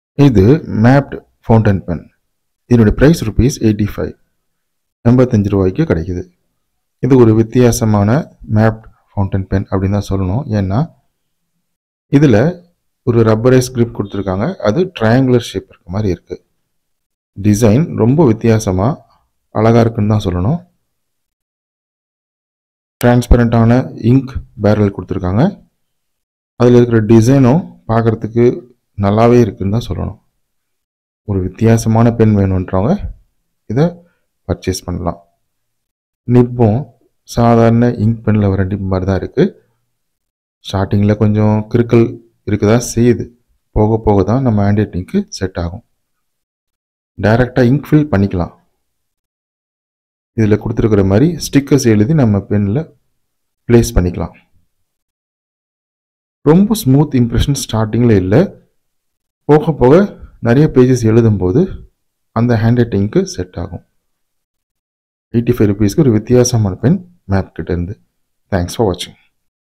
இது மேப்ட் fountain pen இதனுடைய ப்ரைஸ் ருபீஸ் எயிட்டி ஃபைவ் எண்பத்தஞ்சு ரூபாய்க்கு கிடைக்குது இது ஒரு வித்தியாசமான மேப்ட் ஃபவுண்டன் பென் அப்படின்னு தான் சொல்லணும் ஏன்னா இதில் ஒரு ரப்பரைஸ் grip கொடுத்துருக்காங்க அது ட்ரையாங்குலர் ஷேப் இருக்க மாதிரி இருக்குது டிசைன் ரொம்ப வித்தியாசமாக அழகாக இருக்குன்னு தான் சொல்லணும் டிரான்ஸ்பரண்ட்டான இங்க் பேரல் கொடுத்துருக்காங்க அதில் இருக்கிற டிசைனும் பார்க்குறதுக்கு நல்லாவே இருக்குன்னு தான் சொல்லணும் ஒரு வித்தியாசமான பென் வேணுன்றவங்க இதை பர்ச்சேஸ் பண்ணலாம் நிப்பும் சாதாரண இங்க் பெனில் வர நிப் மாதிரி தான் இருக்குது ஸ்டார்டிங்கில் கொஞ்சம் கிறுக்கல் இருக்க தான் செய்யுது போக போக தான் நம்ம ஹேண்ட் இங்க்கு செட் ஆகும் டைரெக்டாக இங்க் ஃபில் பண்ணிக்கலாம் இதில் கொடுத்துருக்குற மாதிரி ஸ்டிக்கர்ஸ் எழுதி நம்ம பெனில் ப்ளேஸ் பண்ணிக்கலாம் ரொம்ப ஸ்மூத் இம்ப்ரெஷன் ஸ்டார்டிங்கில் இல்லை போக போக நிறைய பேஜஸ் எழுதும்போது அந்த ஹேண்ட் ரைட்டிங்க்கு செட் ஆகும் எயிட்டி ஃபைவ் ருபீஸ்க்கு ஒரு வித்தியாசமான பென் மேப் கிட்ட இருந்து தேங்க்ஸ் ஃபார் வாட்சிங்